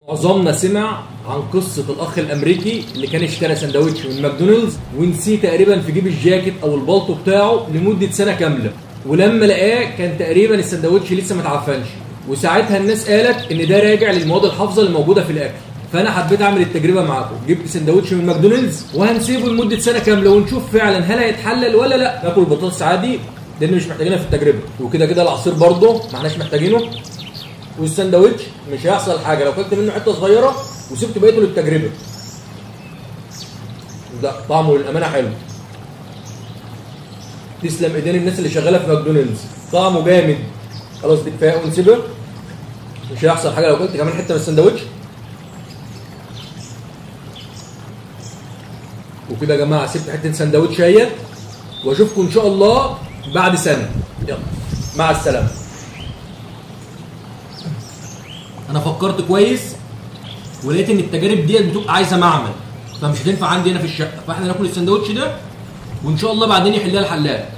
معظمنا سمع عن قصة الأخ الأمريكي اللي كان اشترى سندوتش من ماكدونالدز ونسيه تقريبا في جيب الجاكيت أو البلطو بتاعه لمدة سنة كاملة ولما لقاه كان تقريبا السندوتش لسه ما اتعفنش وساعتها الناس قالت إن ده راجع للمواد الحافظة اللي موجودة في الأكل فأنا حبيت أعمل التجربة معاكم جبت سندوتش من ماكدونالدز وهنسيبه لمدة سنة كاملة ونشوف فعلا هل هيتحلل ولا لا ناكل البطاطس عادي لأن مش محتاجينها في التجربة وكده كده العصير برضه ما احناش محتاجينه والساندوتش مش هيحصل حاجه لو كلت منه حته صغيره وسبت بقيته للتجربه ده طعمه للامانه حلو تسلم ايدين الناس اللي شغاله في ماكدونالدز طعمه جامد خلاص دي كفايه ونسيبها مش هيحصل حاجه لو كلت كمان حته من الساندوتش وكده يا جماعه سبت حته ساندوتش اهيت واشوفكم ان شاء الله بعد سنه يلا مع السلامه انا فكرت كويس ولقيت ان التجارب ديت بتبقى عايزه معمل فمش هتنفع عندي هنا في الشقه فاحنا ناكل السندوتش ده وان شاء الله بعدين يحلها الحلاق